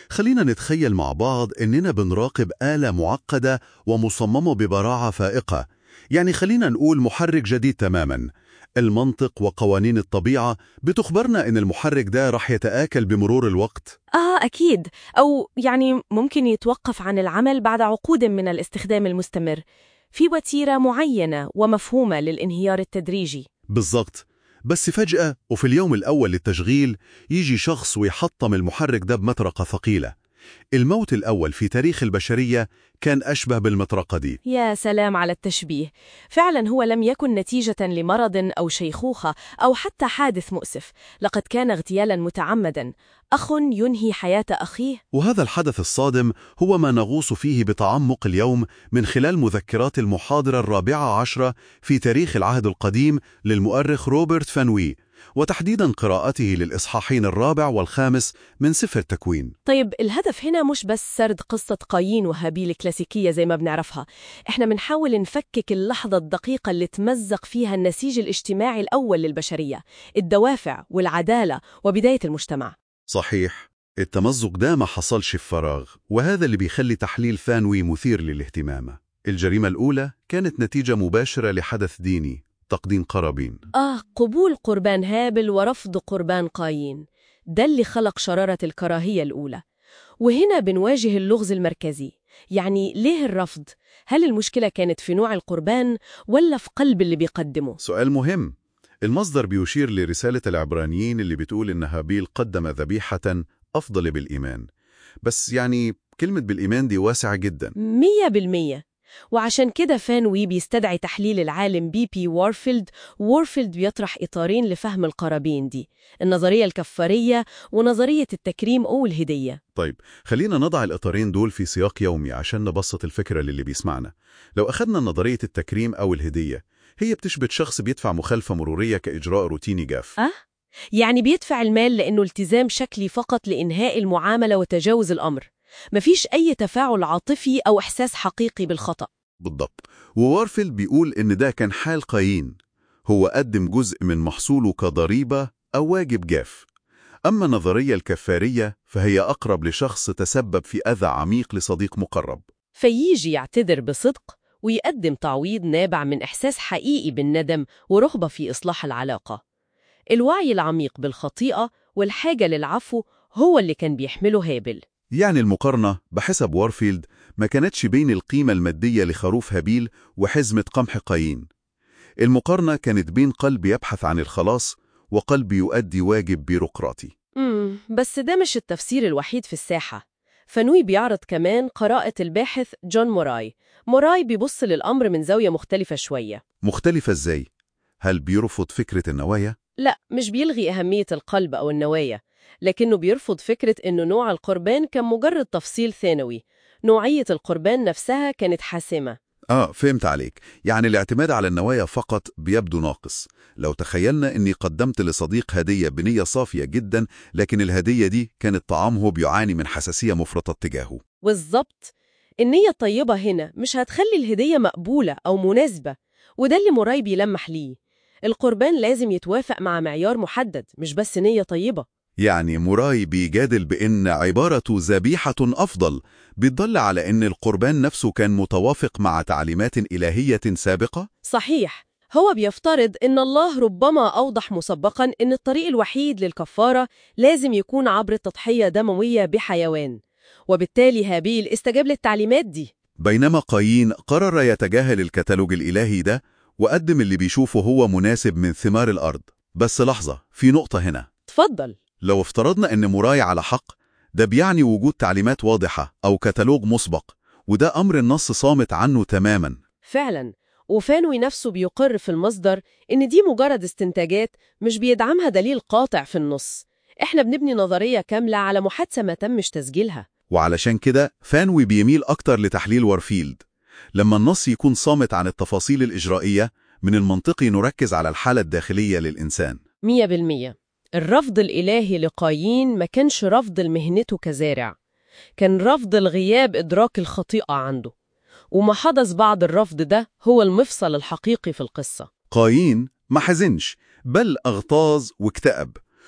خلينا نتخيل مع بعض إننا بنراقب آلة معقدة ومصممة ببراعة فائقة يعني خلينا نقول محرك جديد تماما المنطق وقوانين الطبيعة بتخبرنا إن المحرك ده رح يتآكل بمرور الوقت آه أكيد أو يعني ممكن يتوقف عن العمل بعد عقود من الاستخدام المستمر في وتيرة معينة ومفهومة للانهيار التدريجي بالضبط بس فجأة وفي اليوم الأول للتشغيل يجي شخص ويحطم المحرك ده بمطرقة ثقيلة الموت الأول في تاريخ البشرية كان أشبه بالمطرقة دي يا سلام على التشبيه فعلا هو لم يكن نتيجة لمرض أو شيخوخة أو حتى حادث مؤسف لقد كان اغتيالا متعمدا أخ ينهي حياة أخيه وهذا الحدث الصادم هو ما نغوص فيه بتعمق اليوم من خلال مذكرات المحاضرة الرابعة عشرة في تاريخ العهد القديم للمؤرخ روبرت فانوي وتحديدا قراءته للإصحاحين الرابع والخامس من سفر التكوين طيب الهدف هنا مش بس سرد قصة قايين وهابيل الكلاسيكية زي ما بنعرفها احنا بنحاول نفكك اللحظة الدقيقة اللي تمزق فيها النسيج الاجتماعي الأول للبشرية الدوافع والعدالة وبداية المجتمع صحيح التمزق ده ما حصلش في فراغ وهذا اللي بيخلي تحليل فانوي مثير للاهتمام الجريمة الأولى كانت نتيجة مباشرة لحدث ديني تقديم قرابين آه قبول قربان هابل ورفض قربان قايين ده اللي خلق شرارة الكراهية الأولى وهنا بنواجه اللغز المركزي يعني ليه الرفض؟ هل المشكلة كانت في نوع القربان ولا في قلب اللي بيقدمه؟ سؤال مهم المصدر بيشير لرسالة العبرانيين اللي بتقول إن هابيل قدم ذبيحة أفضل بالإيمان بس يعني كلمة بالإيمان دي واسعة جدا مية بالمية وعشان كده فانوي بيستدعي تحليل العالم بي بي وارفيلد وارفيلد بيطرح إطارين لفهم القرابين دي النظرية الكفارية ونظرية التكريم أو الهدية طيب خلينا نضع الإطارين دول في سياق يومي عشان نبسط الفكرة للي بيسمعنا لو أخذنا نظرية التكريم أو الهدية هي بتشبه شخص بيدفع مخالفة مرورية كإجراء روتيني جاف أه؟ يعني بيدفع المال لأنه التزام شكلي فقط لإنهاء المعاملة وتجاوز الأمر مفيش أي تفاعل عاطفي أو إحساس حقيقي بالخطأ بالضبط ووارفيلد بيقول إن ده كان حال قايين هو قدم جزء من محصوله كضريبة أو واجب جاف أما النظرية الكفارية فهي أقرب لشخص تسبب في أذى عميق لصديق مقرب فييجي يعتذر بصدق ويقدم تعويض نابع من إحساس حقيقي بالندم ورغبة في إصلاح العلاقة الوعي العميق بالخطيئة والحاجة للعفو هو اللي كان بيحمله هابل يعني المقارنة بحسب وارفيلد ما كانتش بين القيمة المادية لخروف هابيل وحزمة قمح قايين المقارنة كانت بين قلب يبحث عن الخلاص وقلب يؤدي واجب بيروقراطي امم بس ده مش التفسير الوحيد في الساحة فنوي بيعرض كمان قراءة الباحث جون موراي موراي بيبص للأمر من زاوية مختلفة شوية مختلفة ازاي؟ هل بيرفض فكرة النوايا؟ لا مش بيلغي أهمية القلب أو النوايا لكنه بيرفض فكرة إنه نوع القربان كان مجرد تفصيل ثانوي نوعية القربان نفسها كانت حاسمة آه فهمت عليك يعني الاعتماد على النوايا فقط بيبدو ناقص لو تخيلنا أني قدمت لصديق هدية بنية صافية جدا لكن الهدية دي كانت طعامه بيعاني من حساسية مفرطة تجاهه بالظبط النية الطيبة هنا مش هتخلي الهدية مقبولة أو مناسبة وده اللي موراي بيلمح ليه القربان لازم يتوافق مع معيار محدد مش بس نية طيبة يعني موراي بيجادل بأن عبارة ذبيحة أفضل بتدل على أن القربان نفسه كان متوافق مع تعليمات إلهية سابقة؟ صحيح هو بيفترض إن الله ربما أوضح مسبقاً إن الطريق الوحيد للكفارة لازم يكون عبر تضحية دموية بحيوان وبالتالي هابيل استجاب للتعليمات دي بينما قايين قرر يتجاهل الكتالوج الإلهي ده وقدم اللي بيشوفه هو مناسب من ثمار الأرض بس لحظة في نقطة هنا تفضل لو افترضنا أن موراي على حق ده بيعني وجود تعليمات واضحة أو كتالوج مسبق وده أمر النص صامت عنه تماما فعلا وفانوي نفسه بيقر في المصدر إن دي مجرد استنتاجات مش بيدعمها دليل قاطع في النص إحنا بنبني نظرية كاملة على محادثة ما تمش تسجيلها وعلشان كده فانوي بيميل أكتر لتحليل وارفيلد لما النص يكون صامت عن التفاصيل الإجرائية من المنطقي نركز على الحالة الداخلية للإنسان مية بالمية الرفض الإلهي لقايين ما كانش رفض لمهنته كزارع كان رفض الغياب إدراك الخطيئة عنده وما حدث بعد الرفض ده هو المفصل الحقيقي في القصة قايين ما حزنش بل اغتاظ واكتئب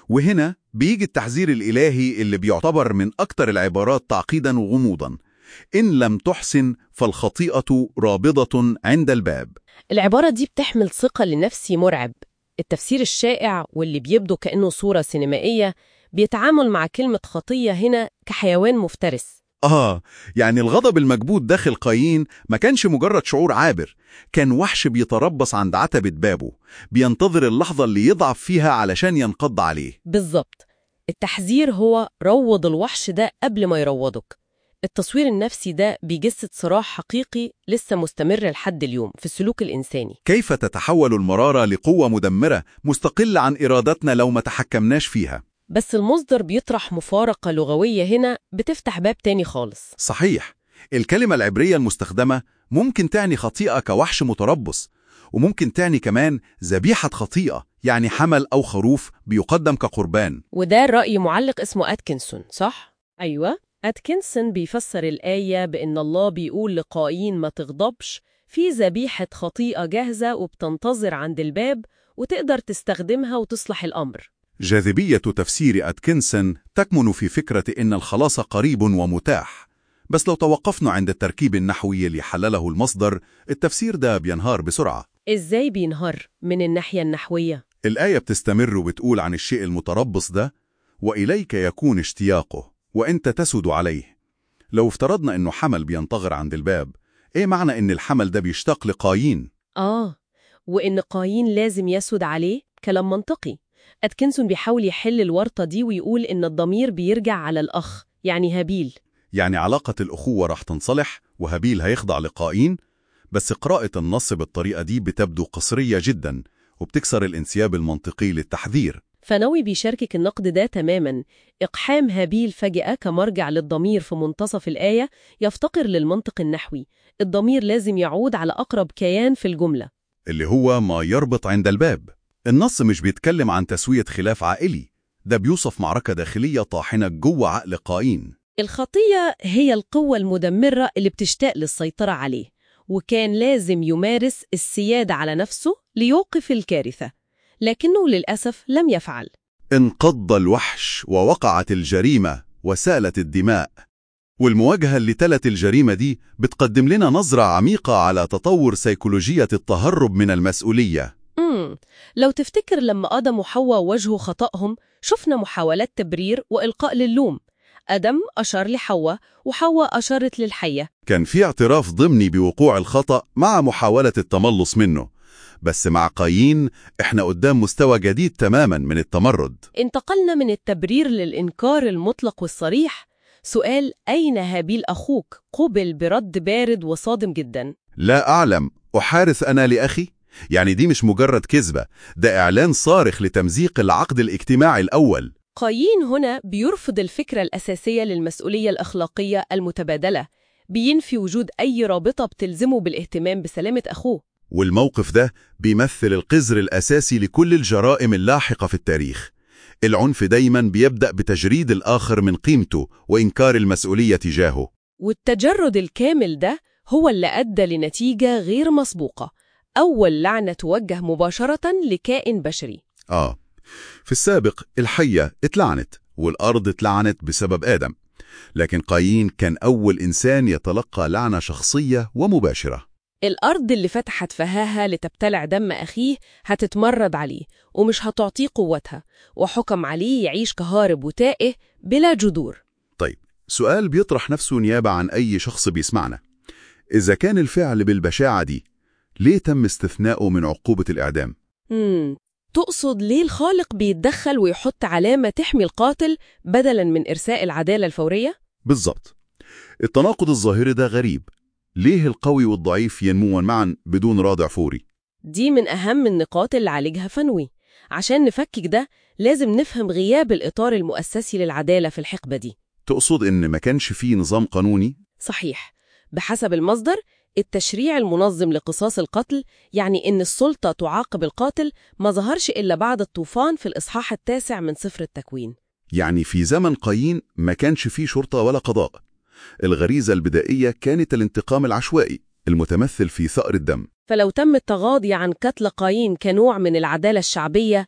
وهنا بيجي التحذير الإلهي اللي بيعتبر من أكتر العبارات تعقيدا وغموضا إن لم تحسن فالخطيئة رابضة عند الباب العبارة دي بتحمل ثقة لنفسي مرعب التفسير الشائع واللي بيبدو كأنه صورة سينمائية بيتعامل مع كلمة خطية هنا كحيوان مفترس آه يعني الغضب المكبوت داخل قايين ما كانش مجرد شعور عابر كان وحش بيتربص عند عتبة بابه بينتظر اللحظة اللي يضعف فيها علشان ينقض عليه بالظبط التحذير هو روض الوحش ده قبل ما يروضك التصوير النفسي ده بيجسد صراع حقيقي لسه مستمر لحد اليوم في السلوك الإنساني كيف تتحول المرارة لقوة مدمرة مستقلة عن إرادتنا لو ما تحكمناش فيها بس المصدر بيطرح مفارقة لغوية هنا بتفتح باب تاني خالص صحيح الكلمة العبرية المستخدمة ممكن تعني خطيئة كوحش متربص وممكن تعني كمان ذبيحة خطيئة يعني حمل أو خروف بيقدم كقربان وده رأي معلق اسمه أتكنسون صح؟ أيوة أتكنسون بيفسر الآية بأن الله بيقول لقايين ما تغضبش في ذبيحة خطيئة جاهزة وبتنتظر عند الباب وتقدر تستخدمها وتصلح الأمر جاذبية تفسير أتكنسون تكمن في فكرة إن الخلاص قريب ومتاح بس لو توقفنا عند التركيب النحوي اللي حلله المصدر التفسير ده بينهار بسرعة إزاي بينهار من الناحية النحوية؟ الآية بتستمر وبتقول عن الشيء المتربص ده وإليك يكون اشتياقه وأنت تسد عليه لو افترضنا إنه حمل بينتظر عند الباب إيه معنى إن الحمل ده بيشتاق لقايين؟ آه وإن قايين لازم يسود عليه كلام منطقي أتكنسون بيحاول يحل الورطة دي ويقول إن الضمير بيرجع على الأخ يعني هابيل يعني علاقة الأخوة راح تنصلح وهابيل هيخضع لقايين بس قراءة النص بالطريقة دي بتبدو قصرية جدا وبتكسر الانسياب المنطقي للتحذير فنوي بيشاركك النقد ده تماما إقحام هابيل فجأة كمرجع للضمير في منتصف الآية يفتقر للمنطق النحوي الضمير لازم يعود على أقرب كيان في الجملة اللي هو ما يربط عند الباب النص مش بيتكلم عن تسوية خلاف عائلي ده بيوصف معركة داخلية طاحنة جوه عقل قايين الخطية هي القوة المدمرة اللي بتشتاق للسيطرة عليه وكان لازم يمارس السيادة على نفسه ليوقف الكارثة لكنه للأسف لم يفعل انقض الوحش ووقعت الجريمة وسالت الدماء والمواجهة اللي تلت الجريمة دي بتقدم لنا نظرة عميقة على تطور سيكولوجية التهرب من المسؤولية مم. لو تفتكر لما آدم وحواء واجهوا خطأهم شفنا محاولات تبرير وإلقاء للوم آدم أشار لحواء وحواء أشارت للحية كان في اعتراف ضمني بوقوع الخطأ مع محاولة التملص منه بس مع قايين احنا قدام مستوى جديد تماما من التمرد انتقلنا من التبرير للإنكار المطلق والصريح سؤال أين هابيل أخوك قبل برد بارد وصادم جدا لا أعلم أحارث أنا لأخي؟ يعني دي مش مجرد كذبة ده إعلان صارخ لتمزيق العقد الاجتماعي الأول قايين هنا بيرفض الفكرة الأساسية للمسؤولية الأخلاقية المتبادلة بينفي وجود أي رابطة بتلزمه بالاهتمام بسلامة أخوه والموقف ده بيمثل القذر الأساسي لكل الجرائم اللاحقة في التاريخ العنف دايما بيبدأ بتجريد الآخر من قيمته وإنكار المسؤولية تجاهه والتجرد الكامل ده هو اللي أدى لنتيجة غير مسبوقة أول لعنة توجه مباشرة لكائن بشري آه في السابق الحية اتلعنت والأرض اتلعنت بسبب آدم لكن قايين كان أول إنسان يتلقى لعنة شخصية ومباشرة الأرض اللي فتحت فهاها لتبتلع دم أخيه هتتمرد عليه ومش هتعطيه قوتها وحكم عليه يعيش كهارب وتائه بلا جذور طيب سؤال بيطرح نفسه نيابة عن أي شخص بيسمعنا إذا كان الفعل بالبشاعة دي ليه تم استثناؤه من عقوبة الإعدام؟ مم. تقصد ليه الخالق بيتدخل ويحط علامة تحمي القاتل بدلا من إرساء العدالة الفورية؟ بالظبط التناقض الظاهري ده غريب ليه القوي والضعيف ينمون معا بدون رادع فوري؟ دي من أهم النقاط اللي عالجها فنوي عشان نفكك ده لازم نفهم غياب الإطار المؤسسي للعدالة في الحقبة دي تقصد إن ما كانش فيه نظام قانوني؟ صحيح بحسب المصدر التشريع المنظم لقصاص القتل يعني إن السلطة تعاقب القاتل ما ظهرش إلا بعد الطوفان في الإصحاح التاسع من سفر التكوين يعني في زمن قايين ما كانش فيه شرطة ولا قضاء الغريزة البدائية كانت الانتقام العشوائي المتمثل في ثأر الدم فلو تم التغاضي عن قتل قايين كنوع من العدالة الشعبية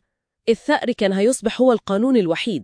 الثأر كان هيصبح هو القانون الوحيد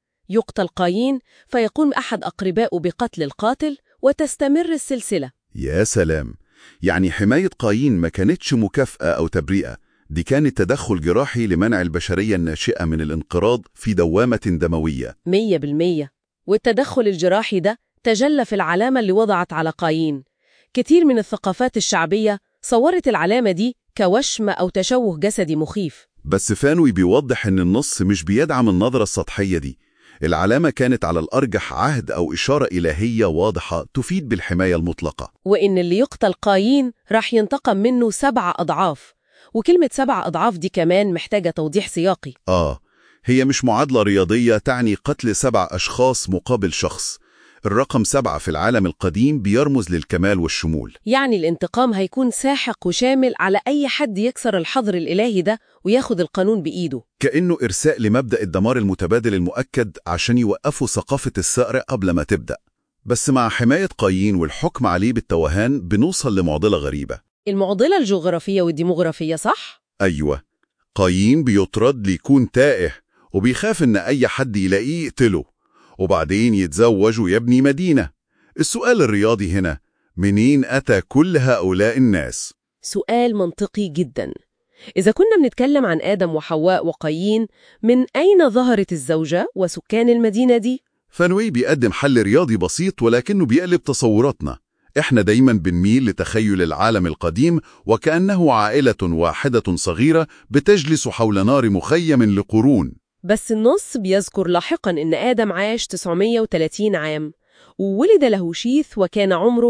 يقتل قايين فيقوم أحد أقربائه بقتل القاتل وتستمر السلسلة يا سلام يعني حماية قايين ما كانتش مكافأة أو تبرئة دي كانت تدخل جراحي لمنع البشرية الناشئة من الانقراض في دوامة دموية مية بالمية والتدخل الجراحي ده تجلى في العلامة اللي وضعت على قايين كتير من الثقافات الشعبية صورت العلامة دي كوشم أو تشوه جسدي مخيف بس فانوي بيوضح إن النص مش بيدعم النظرة السطحية دي العلامة كانت على الأرجح عهد أو إشارة إلهية واضحة تفيد بالحماية المطلقة وإن اللي يقتل قايين راح ينتقم منه سبع أضعاف وكلمة سبع أضعاف دي كمان محتاجة توضيح سياقي آه هي مش معادلة رياضية تعني قتل سبع أشخاص مقابل شخص الرقم سبعة في العالم القديم بيرمز للكمال والشمول يعني الانتقام هيكون ساحق وشامل على أي حد يكسر الحظر الإلهي ده وياخد القانون بإيده كأنه إرساء لمبدأ الدمار المتبادل المؤكد عشان يوقفوا ثقافة الثأر قبل ما تبدأ بس مع حماية قايين والحكم عليه بالتوهان بنوصل لمعضلة غريبة المعضلة الجغرافية والديموغرافية صح؟ أيوة قايين بيطرد ليكون تائه وبيخاف إن أي حد يلاقيه يقتله وبعدين يتزوج ويبني مدينة السؤال الرياضي هنا منين أتى كل هؤلاء الناس؟ سؤال منطقي جدا إذا كنا بنتكلم عن آدم وحواء وقايين من أين ظهرت الزوجة وسكان المدينة دي؟ فانوي بيقدم حل رياضي بسيط ولكنه بيقلب تصوراتنا احنا دايما بنميل لتخيل العالم القديم وكأنه عائلة واحدة صغيرة بتجلس حول نار مخيم لقرون بس النص بيذكر لاحقا إن آدم عاش 930 عام وولد له شيث وكان عمره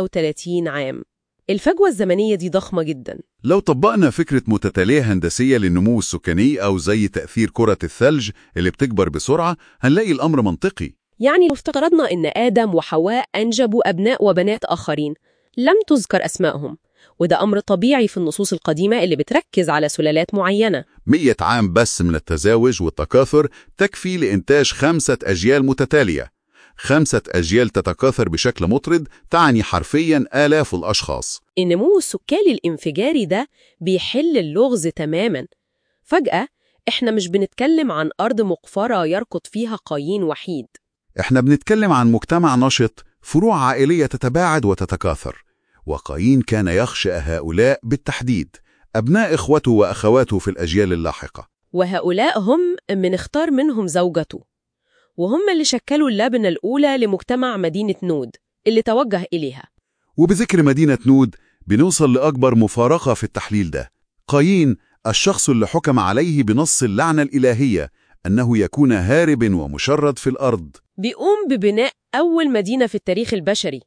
130 عام الفجوة الزمنية دي ضخمة جدا لو طبقنا فكرة متتالية هندسية للنمو السكاني أو زي تأثير كرة الثلج اللي بتكبر بسرعة هنلاقي الأمر منطقي يعني لو افترضنا إن آدم وحواء أنجبوا أبناء وبنات آخرين لم تذكر أسمائهم وده أمر طبيعي في النصوص القديمة اللي بتركز على سلالات معينة مية عام بس من التزاوج والتكاثر تكفي لإنتاج خمسة أجيال متتالية خمسة أجيال تتكاثر بشكل مطرد تعني حرفيا آلاف الأشخاص النمو السكاني الانفجاري ده بيحل اللغز تماما فجأة إحنا مش بنتكلم عن أرض مقفرة يركض فيها قايين وحيد احنا بنتكلم عن مجتمع نشط فروع عائلية تتباعد وتتكاثر وقايين كان يخشى هؤلاء بالتحديد أبناء إخوته وأخواته في الأجيال اللاحقة وهؤلاء هم من اختار منهم زوجته وهم اللي شكلوا اللبنة الأولى لمجتمع مدينة نود اللي توجه إليها وبذكر مدينة نود بنوصل لأكبر مفارقة في التحليل ده قايين الشخص اللي حكم عليه بنص اللعنة الإلهية أنه يكون هارب ومشرد في الأرض بيقوم ببناء أول مدينة في التاريخ البشري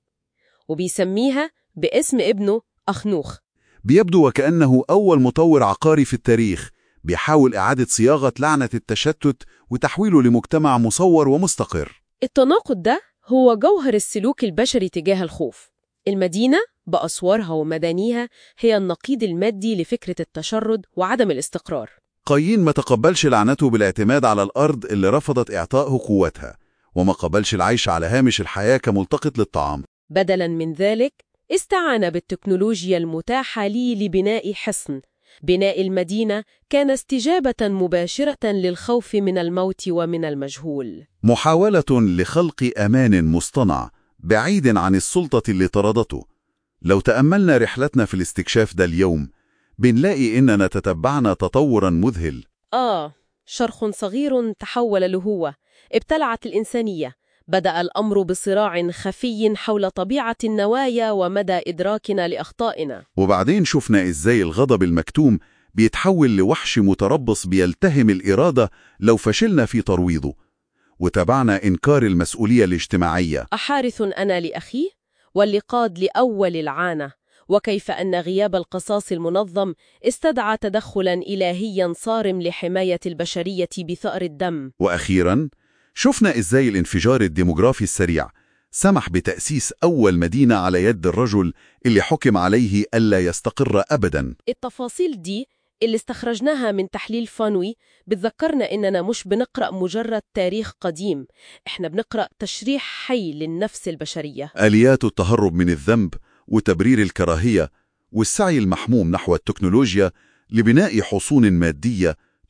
وبيسميها باسم ابنه أخنوخ بيبدو وكأنه أول مطور عقاري في التاريخ بيحاول إعادة صياغة لعنة التشتت وتحويله لمجتمع مصور ومستقر التناقض ده هو جوهر السلوك البشري تجاه الخوف المدينة بأسوارها ومدانيها هي النقيض المادي لفكرة التشرد وعدم الاستقرار قايين ما تقبلش لعنته بالاعتماد على الأرض اللي رفضت إعطائه قوتها وما قبلش العيش على هامش الحياة كملتقط للطعام بدلاً من ذلك استعان بالتكنولوجيا المتاحة لي لبناء حصن بناء المدينة كان استجابة مباشرة للخوف من الموت ومن المجهول محاولة لخلق أمان مصطنع بعيد عن السلطة اللي طردته لو تأملنا رحلتنا في الاستكشاف ده اليوم بنلاقي إننا تتبعنا تطورا مذهل آه شرخ صغير تحول لهوة ابتلعت الإنسانية بدأ الأمر بصراع خفي حول طبيعة النوايا ومدى إدراكنا لأخطائنا وبعدين شفنا إزاي الغضب المكتوم بيتحول لوحش متربص بيلتهم الإرادة لو فشلنا في ترويضه وتابعنا إنكار المسؤولية الاجتماعية أحارث أنا لأخيه واللي قاد لأول العانة وكيف أن غياب القصاص المنظم استدعى تدخلا إلهيا صارم لحماية البشرية بثأر الدم وأخيرا شفنا إزاي الانفجار الديموغرافي السريع سمح بتأسيس أول مدينة على يد الرجل اللي حكم عليه ألا يستقر أبدا التفاصيل دي اللي استخرجناها من تحليل فانوي بتذكرنا إننا مش بنقرأ مجرد تاريخ قديم إحنا بنقرأ تشريح حي للنفس البشرية آليات التهرب من الذنب وتبرير الكراهية والسعي المحموم نحو التكنولوجيا لبناء حصون مادية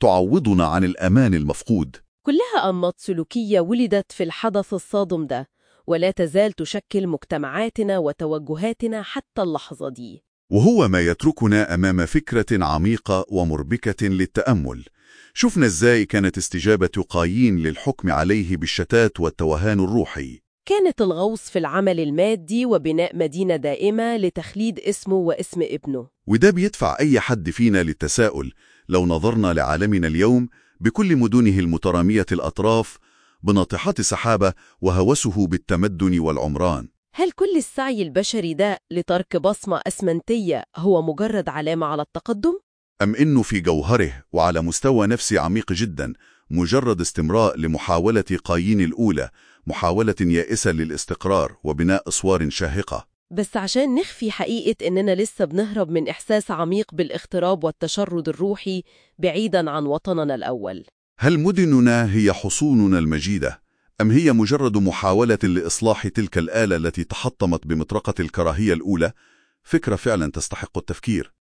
تعوضنا عن الأمان المفقود كلها أنماط سلوكية ولدت في الحدث الصادم ده ولا تزال تشكل مجتمعاتنا وتوجهاتنا حتى اللحظة دي وهو ما يتركنا أمام فكرة عميقة ومربكة للتأمل شفنا إزاي كانت استجابة قايين للحكم عليه بالشتات والتوهان الروحي كانت الغوص في العمل المادي وبناء مدينة دائمة لتخليد اسمه واسم ابنه وده بيدفع أي حد فينا للتساؤل لو نظرنا لعالمنا اليوم بكل مدنه المترامية الأطراف بناطحات سحابة وهوسه بالتمدن والعمران هل كل السعي البشري ده لترك بصمة أسمنتية هو مجرد علامة على التقدم؟ أم إنه في جوهره وعلى مستوى نفسي عميق جدا مجرد استمراء لمحاولة قايين الأولى محاولة يائسة للاستقرار وبناء أسوار شاهقة بس عشان نخفي حقيقة إننا لسه بنهرب من إحساس عميق بالاغتراب والتشرد الروحي بعيداً عن وطننا الأول هل مدننا هي حصوننا المجيدة؟ أم هي مجرد محاولة لإصلاح تلك الآلة التي تحطمت بمطرقة الكراهية الأولى؟ فكرة فعلا تستحق التفكير